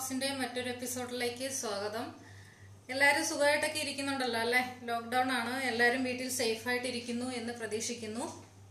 വ്ളോഗ്സിന്റെ മറ്റൊരു എപ്പിസോഡിലേക്ക് സ്വാഗതം എല്ലാവരും സുഖമായിട്ടൊക്കെ ഇരിക്കുന്നുണ്ടല്ലോ അല്ലെ ലോക്ക്ഡൌൺ ആണ് എല്ലാവരും വീട്ടിൽ സേഫ് ആയിട്ട് ഇരിക്കുന്നു എന്ന് പ്രതീക്ഷിക്കുന്നു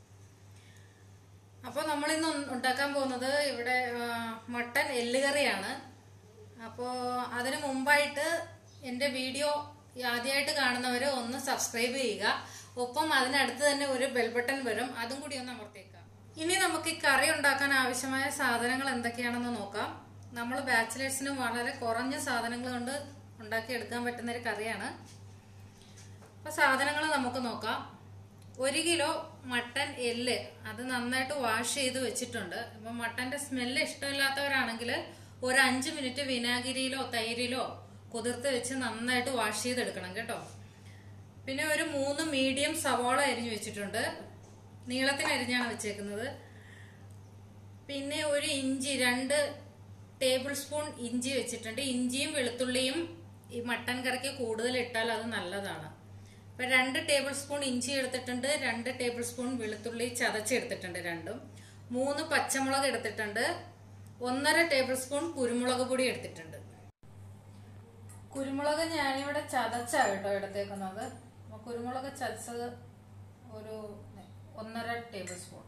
അപ്പോൾ നമ്മൾ ഇന്ന് ഉണ്ടാക്കാൻ പോകുന്നത് ഇവിടെ ആ, മട്ടൻ എല്ലുകറിയാണ് അപ്പോൾ അതിനു മുമ്പായിട്ട് എൻ്റെ വീഡിയോ ആദ്യമായിട്ട് കാണുന്നവർ ഒന്ന് സബ്സ്ക്രൈബ് ചെയ്യുക ഒപ്പം അതിനടുത്ത് തന്നെ ഒരു ബെൽ ബട്ടൺ വരും അതും കൂടി ഒന്ന് അമർത്തേക്കാം ഇനി നമുക്ക് ഈ കറി ഉണ്ടാക്കാൻ ആവശ്യമായ സാധനങ്ങൾ എന്തൊക്കെയാണെന്ന് നോക്കാം നമ്മൾ ബാച്ചിലേഴ്സിന് വളരെ കുറഞ്ഞ സാധനങ്ങൾ കൊണ്ട് ഉണ്ടാക്കിയെടുക്കാൻ പറ്റുന്ന ഒരു കറിയാണ് അപ്പൊ സാധനങ്ങൾ നമുക്ക് നോക്കാം ഒരു കിലോ മട്ടൻ എല്ല് അത് നന്നായിട്ട് വാഷ് ചെയ്ത് വെച്ചിട്ടുണ്ട് അപ്പൊ മട്ടന്റെ സ്മെല്ല് ഇഷ്ടമില്ലാത്തവരാണെങ്കിൽ ഒരു അഞ്ച് മിനിറ്റ് വിനാഗിരിയിലോ തൈരിലോ കുതിർത്ത് വെച്ച് നന്നായിട്ട് വാഷ് ചെയ്തെടുക്കണം കേട്ടോ പിന്നെ ഒരു മൂന്ന് മീഡിയം സവാള അരിഞ്ഞു വെച്ചിട്ടുണ്ട് നീളത്തിന് അരിഞ്ഞാണ് വെച്ചേക്കുന്നത് പിന്നെ ഒരു ഇഞ്ചി രണ്ട് ടേബിൾ സ്പൂൺ ഇഞ്ചി വെച്ചിട്ടുണ്ട് ഇഞ്ചിയും വെളുത്തുള്ളിയും ഈ മട്ടൻ കറിക്ക് കൂടുതൽ ഇട്ടാൽ അത് നല്ലതാണ് അപ്പൊ രണ്ട് ടേബിൾ സ്പൂൺ ഇഞ്ചി എടുത്തിട്ടുണ്ട് രണ്ട് ടേബിൾ സ്പൂൺ വെളുത്തുള്ളി ചതച്ചെടുത്തിട്ടുണ്ട് രണ്ടും മൂന്ന് പച്ചമുളക് എടുത്തിട്ടുണ്ട് ഒന്നര ടേബിൾ സ്പൂൺ കുരുമുളക് പൊടി എടുത്തിട്ടുണ്ട് കുരുമുളക് ഞാനിവിടെ ചതച്ചാ കേട്ടോ എടുത്തേക്കുന്നത് അപ്പൊ കുരുമുളക് ചതച്ചത് ഒരു ഒന്നര ടേബിൾ സ്പൂൺ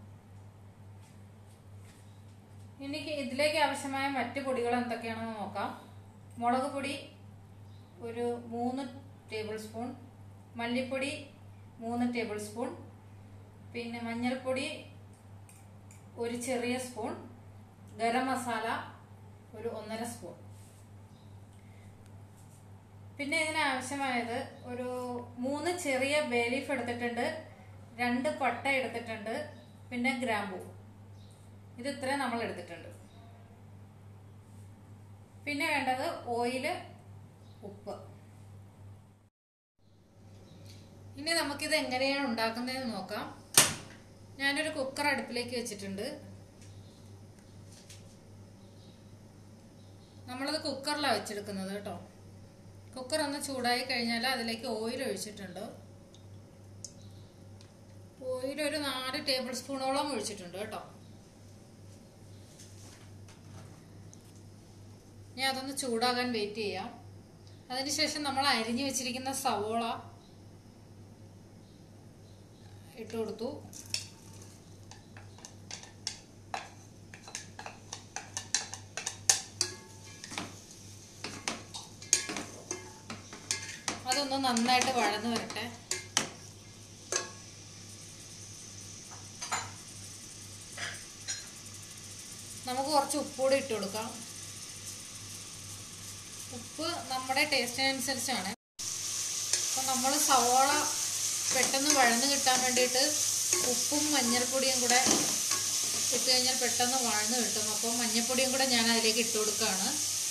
എനിക്ക് ഇതിലേക്ക് ആവശ്യമായ മറ്റു പൊടികൾ എന്തൊക്കെയാണെന്ന് നോക്കാം മുളക് പൊടി ഒരു മൂന്ന് ടേബിൾ സ്പൂൺ മല്ലിപ്പൊടി മൂന്ന് ടേബിൾ സ്പൂൺ പിന്നെ മഞ്ഞൾപ്പൊടി ഒരു ചെറിയ സ്പൂൺ ഗരം മസാല ഒരു ഒന്നര സ്പൂൺ പിന്നെ ഇതിന് ആവശ്യമായത് ഒരു മൂന്ന് ചെറിയ ബേലീഫ് എടുത്തിട്ടുണ്ട് രണ്ട് പട്ട എടുത്തിട്ടുണ്ട് പിന്നെ ഗ്രാമ്പൂ ഇത് ഇത്രയും നമ്മൾ എടുത്തിട്ടുണ്ട് പിന്നെ വേണ്ടത് ഓയില് ഉപ്പ് ഇനി നമുക്കിത് എങ്ങനെയാണ് ഉണ്ടാക്കുന്നതെന്ന് നോക്കാം ഞാനൊരു കുക്കർ അടുപ്പിലേക്ക് വെച്ചിട്ടുണ്ട് നമ്മളത് കുക്കറിലാണ് വെച്ചെടുക്കുന്നത് കേട്ടോ കുക്കർ ഒന്ന് ചൂടായി കഴിഞ്ഞാൽ അതിലേക്ക് ഓയിൽ ഒഴിച്ചിട്ടുണ്ട് ഓയിൽ ഒരു നാല് ടേബിൾ സ്പൂണോളം ഒഴിച്ചിട്ടുണ്ട് കേട്ടോ ഞാൻ അതൊന്ന് ചൂടാകാൻ വെയിറ്റ് ചെയ്യാം അതിനുശേഷം നമ്മൾ അരിഞ്ഞു വെച്ചിരിക്കുന്ന സവോള ഇട്ട് കൊടുത്തു അതൊന്ന് നന്നായിട്ട് വഴന്നു വരട്ടെ നമുക്ക് കുറച്ച് ഉപ്പൂടെ ഇട്ട് കൊടുക്കാം ഉപ്പ് നമ്മുടെ ടേസ്റ്റിനനുസരിച്ചാണ് അപ്പം നമ്മൾ സവോള പെട്ടെന്ന് വഴന്ന് കിട്ടാൻ വേണ്ടിയിട്ട് ഉപ്പും മഞ്ഞൾപ്പൊടിയും കൂടെ ഇട്ട് കഴിഞ്ഞാൽ പെട്ടെന്ന് വഴന്ന് കിട്ടും അപ്പോൾ മഞ്ഞൾപ്പൊടിയും കൂടെ ഞാൻ അതിലേക്ക് ഇട്ട് കൊടുക്കുകയാണ്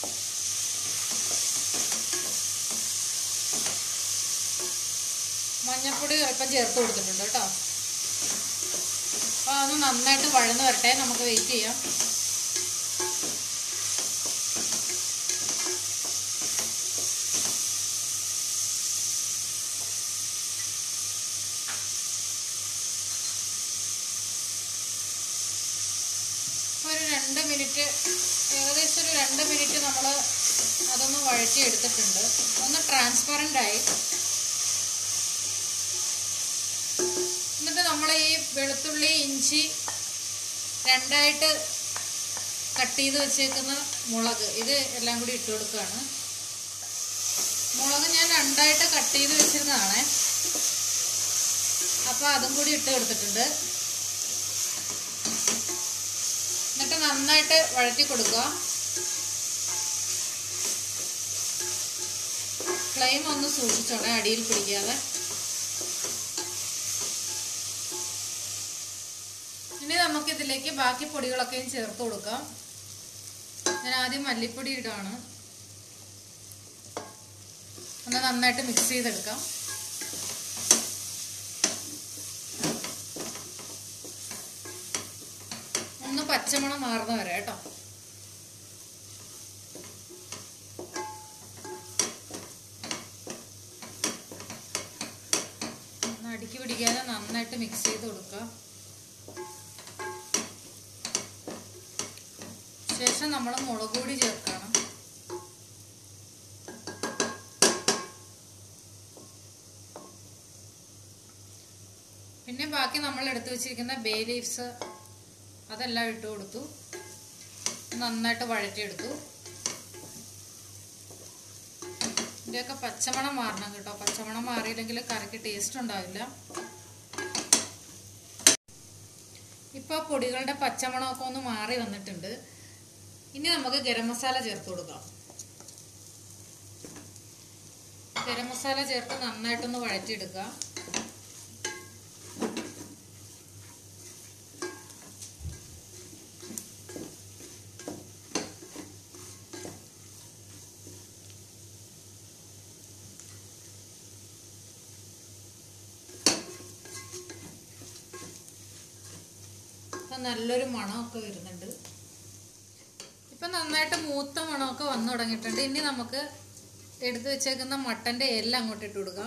മഞ്ഞൾപ്പൊടി അല്പം ചേർത്ത് കൊടുത്തിട്ടുണ്ട് കേട്ടോ അപ്പോൾ അതൊന്ന് നന്നായിട്ട് വഴന്ന് വരട്ടെ നമുക്ക് വെയിറ്റ് ചെയ്യാം ഒരു രണ്ട് മിനിറ്റ് ഏകദേശം ഒരു രണ്ട് മിനിറ്റ് നമ്മൾ അതൊന്ന് വഴറ്റി എടുത്തിട്ടുണ്ട് ഒന്ന് ട്രാൻസ്പെറൻ്റ് ആയി എന്നിട്ട് നമ്മൾ ഈ വെളുത്തുള്ളി ഇഞ്ചി രണ്ടായിട്ട് കട്ട് ചെയ്ത് വെച്ചേക്കുന്ന മുളക് ഇത് എല്ലാം കൂടി ഇട്ട് കൊടുക്കുകയാണ് മുളക് ഞാൻ രണ്ടായിട്ട് കട്ട് ചെയ്ത് വെച്ചിരുന്നതാണ് അപ്പോൾ അതും കൂടി ഇട്ട് കൊടുത്തിട്ടുണ്ട് എന്നിട്ട് നന്നായിട്ട് വഴറ്റി കൊടുക്കുക ഫ്ലെയിം ഒന്ന് സൂക്ഷിച്ചോണേ അടിയിൽ പിടിക്കാതെ ഇനി നമുക്ക് ഇതിലേക്ക് ബാക്കി പൊടികളൊക്കെയും ചേർത്ത് കൊടുക്കാം ഞാൻ ആദ്യം മല്ലിപ്പൊടി ഇടാണ് ഒന്ന് നന്നായിട്ട് മിക്സ് ചെയ്തെടുക്കാം ഒന്ന് പച്ചമണം മാറുന്ന വരെ കേട്ടോ ഒന്ന് അടുക്കി പിടിക്കാതെ നന്നായിട്ട് മിക്സ് ചെയ്ത് കൊടുക്കുക ശേഷം നമ്മൾ മുളക് പൊടി ചേർക്കണം പിന്നെ ബാക്കി നമ്മൾ എടുത്തു വെച്ചിരിക്കുന്ന ബേ ലീവ്സ് അതെല്ലാം ഇട്ട് കൊടുത്തു നന്നായിട്ട് വഴറ്റിയെടുത്തു ഇതിൻ്റെയൊക്കെ പച്ചമണം മാറണം കേട്ടോ പച്ചമണം മാറിയില്ലെങ്കിൽ കറിക്ക് ടേസ്റ്റ് ഉണ്ടാവില്ല ഇപ്പോൾ പൊടികളുടെ പച്ചമണമൊക്കെ ഒന്ന് മാറി വന്നിട്ടുണ്ട് ഇനി നമുക്ക് ഗരം മസാല ചേർത്ത് കൊടുക്കാം ഗരം മസാല ചേർത്ത് നന്നായിട്ടൊന്ന് വഴറ്റിയെടുക്കുക ഇപ്പം നല്ലൊരു മണമൊക്കെ വരുന്നുണ്ട് ഇപ്പം നന്നായിട്ട് മൂത്ത മണമൊക്കെ വന്നു തുടങ്ങിയിട്ടുണ്ട് ഇനി നമുക്ക് എടുത്തു വെച്ചേക്കുന്ന മട്ടൻ്റെ എല്ലാം അങ്ങോട്ട് ഇട്ട് കൊടുക്കാം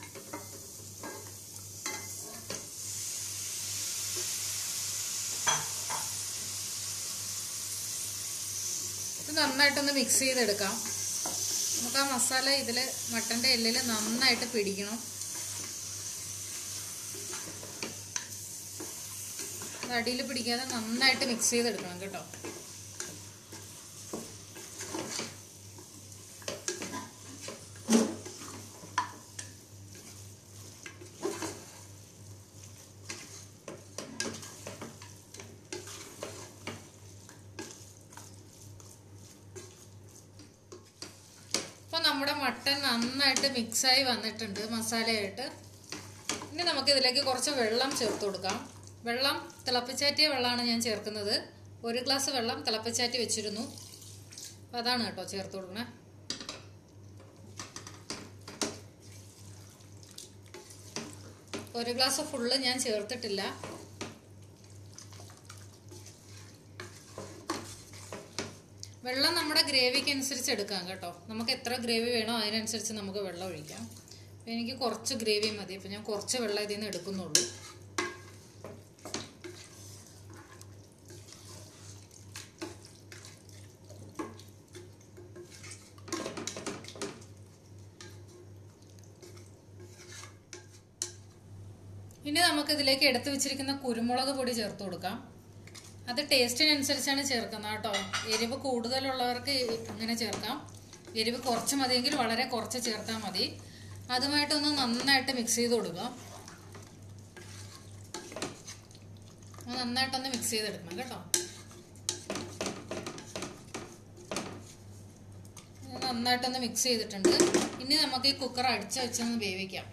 ഇത് നന്നായിട്ടൊന്ന് മിക്സ് ചെയ്തെടുക്കാം നമുക്ക് ആ മസാല ഇതിൽ മട്ടൻ്റെ എല്ലിൽ നന്നായിട്ട് പിടിക്കണം അടിയിൽ പിടിക്കാതെ നന്നായിട്ട് മിക്സ് ചെയ്തെടുക്കണം കേട്ടോ ഇപ്പൊ നമ്മുടെ മട്ടൻ നന്നായിട്ട് മിക്സായി വന്നിട്ടുണ്ട് മസാലയായിട്ട് ഇനി നമുക്ക് ഇതിലേക്ക് കുറച്ച് വെള്ളം ചേർത്ത് കൊടുക്കാം വെള്ളം തിളപ്പിച്ചാറ്റിയ വെള്ളമാണ് ഞാൻ ചേർക്കുന്നത് ഒരു ഗ്ലാസ് വെള്ളം തിളപ്പിച്ചാറ്റി വെച്ചിരുന്നു അപ്പം അതാണ് കേട്ടോ ചേർത്ത് കൊടുക്കണേ ഒരു ഗ്ലാസ് ഫുള്ള് ഞാൻ ചേർത്തിട്ടില്ല വെള്ളം നമ്മുടെ ഗ്രേവിക്ക് അനുസരിച്ച് എടുക്കാം കേട്ടോ നമുക്ക് എത്ര ഗ്രേവി വേണോ അതിനനുസരിച്ച് നമുക്ക് വെള്ളം ഒഴിക്കാം അപ്പം എനിക്ക് കുറച്ച് ഗ്രേവി മതി അപ്പം ഞാൻ കുറച്ച് വെള്ളം ഇതിൽ നിന്ന് എടുക്കുന്നുള്ളൂ ഇനി നമുക്ക് ഇതിലേക്ക് എടുത്തു വെച്ചിരിക്കുന്ന കുരുമുളക് പൊടി ചേർത്ത് കൊടുക്കാം അത് ടേസ്റ്റിനനുസരിച്ചാണ് ചേർക്കുന്നത് കേട്ടോ എരിവ് കൂടുതലുള്ളവർക്ക് അങ്ങനെ ചേർക്കാം എരിവ് കുറച്ച് മതിയെങ്കിൽ വളരെ കുറച്ച് ചേർത്താൽ മതി അതുമായിട്ടൊന്ന് നന്നായിട്ട് മിക്സ് ചെയ്ത് കൊടുക്കാം നന്നായിട്ടൊന്ന് മിക്സ് ചെയ്തെടുക്കണം കേട്ടോ നന്നായിട്ടൊന്ന് മിക്സ് ചെയ്തിട്ടുണ്ട് ഇനി നമുക്ക് ഈ കുക്കർ അടിച്ചു വെച്ചൊന്ന് വേവിക്കാം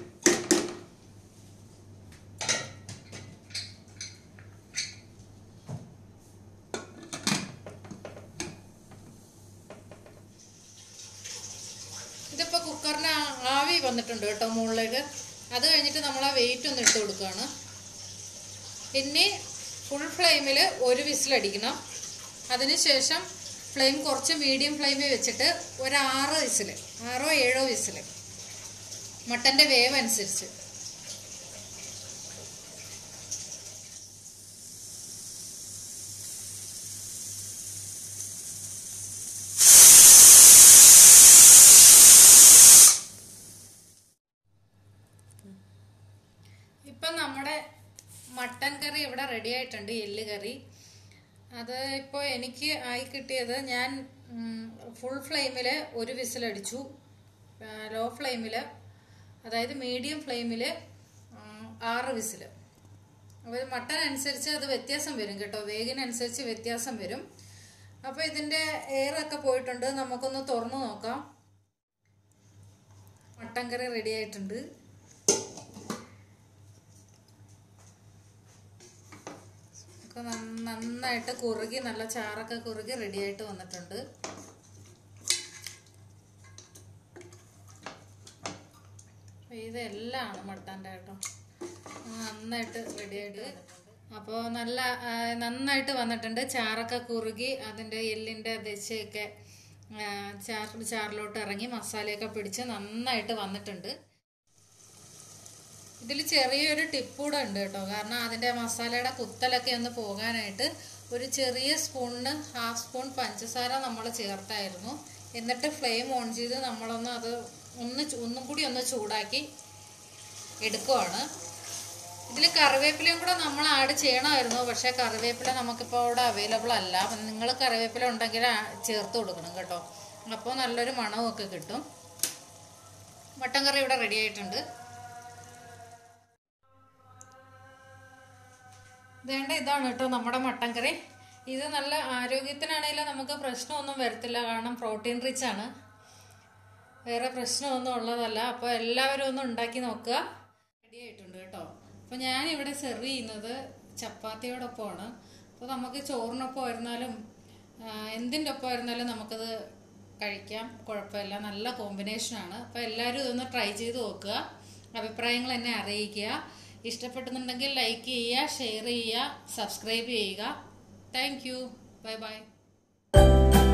ഇതിപ്പോ കുക്കറിന് ആവി വന്നിട്ടുണ്ട് കേട്ടോ മുകളിലേക്ക് അത് കഴിഞ്ഞിട്ട് നമ്മൾ ആ വെയിറ്റ് ഒന്ന് ഇട്ട് കൊടുക്കുകയാണ് പിന്നെ ഫുൾ ഫ്ലെയിമിൽ ഒരു വിസിലടിക്കണം അതിനുശേഷം ഫ്ലെയിം കുറച്ച് മീഡിയം ഫ്ലെയിമിൽ വെച്ചിട്ട് ഒരു ആറ് വിസിൽ ആറോ ഏഴോ വിസിൽ മട്ടൻ്റെ വേവ് അനുസരിച്ച് ഇപ്പം നമ്മുടെ മട്ടൻ കറി ഇവിടെ റെഡി ആയിട്ടുണ്ട് എല്ല് കറി അത് ഇപ്പോൾ എനിക്ക് ആയി കിട്ടിയത് ഞാൻ ഫുൾ ഫ്ലെയിമിൽ ഒരു വിസിലടിച്ചു ലോ ഫ്ലെയിമിൽ അതായത് മീഡിയം ഫ്ലെയിമിൽ ആറ് വിസിൽ അപ്പോൾ മട്ടൻ അനുസരിച്ച് അത് വ്യത്യാസം വരും കേട്ടോ വേഗിനനുസരിച്ച് വ്യത്യാസം വരും അപ്പോൾ ഇതിൻ്റെ എയറൊക്കെ പോയിട്ടുണ്ട് നമുക്കൊന്ന് തുറന്നു നോക്കാം മട്ടൻ കറി റെഡി ആയിട്ടുണ്ട് ഒക്കെ നന്ന- നന്നായിട്ട് കുറുകി നല്ല ചാറൊക്കെ കുറുകി റെഡി ആയിട്ട് വന്നിട്ടുണ്ട് അപ്പൊ ഇതെല്ലാം മട്ടൻ്റെ കേട്ടോ നന്നായിട്ട് റെഡി ആയിട്ട് അപ്പോൾ നല്ല ആ, നന്നായിട്ട് വന്നിട്ടുണ്ട് ചാറൊക്കെ കുറുകി അതിൻ്റെ എല്ലിൻ്റെ ദശയൊക്കെ ആ, ചാർ ചാറിലോട്ട് ഇറങ്ങി മസാലയൊക്കെ പിടിച്ച് നന്നായിട്ട് വന്നിട്ടുണ്ട് ഇതിൽ ചെറിയൊരു ടിപ്പ് കൂടെ ഉണ്ട് കേട്ടോ കാരണം അതിൻ്റെ മസാലയുടെ കുത്തലൊക്കെ ഒന്ന് പോകാനായിട്ട് ഒരു ചെറിയ സ്പൂണിന് ഹാഫ് സ്പൂൺ പഞ്ചസാര നമ്മൾ ചേർത്തായിരുന്നു എന്നിട്ട് ഫ്ലെയിം ഓൺ ചെയ്ത് നമ്മളൊന്ന് അത് ഒന്ന് ചു- ഒന്നും കൂടി ഒന്ന് ചൂടാക്കി എടുക്കുവാണ് ഇതിൽ ഇതിൽ കറിവേപ്പിലയും കൂടെ നമ്മൾ ആഡ് ചെയ്യണമായിരുന്നു പക്ഷേ കറിവേപ്പില നമുക്കിപ്പോൾ അവിടെ അവൈലബിൾ അല്ല അപ്പം നിങ്ങൾ കറിവേപ്പില ഉണ്ടെങ്കിൽ ആ- ചേർത്ത് കൊടുക്കണം കേട്ടോ അപ്പോൾ നല്ലൊരു മണമൊക്കെ കിട്ടും മട്ടൻ കറി ഇവിടെ റെഡി ആയിട്ടുണ്ട് വേണ്ട ഇതാണ് കേട്ടോ നമ്മുടെ മട്ടൻ കറി ഇത് നല്ല ആരോഗ്യത്തിനാണെങ്കിലും നമുക്ക് പ്രശ്നമൊന്നും വരത്തില്ല കാരണം പ്രോട്ടീൻ റിച്ച് ആണ് വേറെ പ്രശ്നമൊന്നും ഉള്ളതല്ല അപ്പോൾ എല്ലാവരും ഒന്ന് ഉണ്ടാക്കി നോക്കുക റെഡി ആയിട്ടുണ്ട് കേട്ടോ അപ്പോൾ ഞാൻ ഇവിടെ സെർവ് ചെയ്യുന്നത് ചപ്പാത്തിയോടൊപ്പമാണ് അപ്പോൾ നമുക്ക് ചോറിനൊപ്പം ആയിരുന്നാലും ആ, എന്തിൻ്റെ ഒപ്പം ആയിരുന്നാലും നമുക്കത് കഴിക്കാം കുഴപ്പമില്ല നല്ല കോമ്പിനേഷനാണ് അപ്പോൾ എല്ലാവരും ഇതൊന്ന് ട്രൈ ചെയ്ത് നോക്കുക അഭിപ്രായങ്ങൾ എന്നെ അറിയിക്കുക ഇഷ്ടപ്പെടുന്നുണ്ടെങ്കിൽ ലൈക്ക് ചെയ്യുക ഷെയർ ചെയ്യുക സബ്സ്ക്രൈബ് ചെയ്യുക താങ്ക് യു ബൈ ബൈ